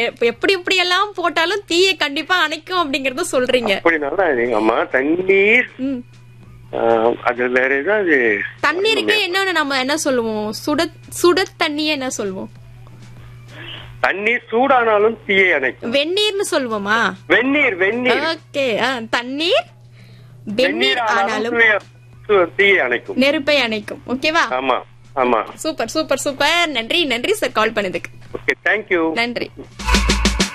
இப்ப எப்படி எப்படி எல்லாம் போட்டாலும் தீயை கண்டிப்பா அணைக்கும் அப்படிங்கறத சொல்றீங்க அப்படினால ஆமா தண்ணீர் ம். ஆஹ், அது வேற ஏதாவது தண்ணீருக்கு என்னன்னு நம்ம என்ன சொல்லுவோம் சுட சுட தண்ணியே என்ன சொல்லுவோம் தண்ணீர் சூடானாலும் தீயை அணைக்கும் வெந்நீர்னு சொல்லுவோமா வெந்நீர் வெந்நீர் ஓகே தண்ணீர் வெந்நீர் வெந்நீர் ஆனாலும் ஆனாலும் தீயை- சு- தீயை அணைக்கும் நெருப்பை அணைக்கும் ஓகேவா ஆமா ஆமா சூப்பர் சூப்பர் சூப்பர் நன்றி நன்றி சார் கால் பண்ணதுக்கு ஓகே தேங்க்யூ நன்றி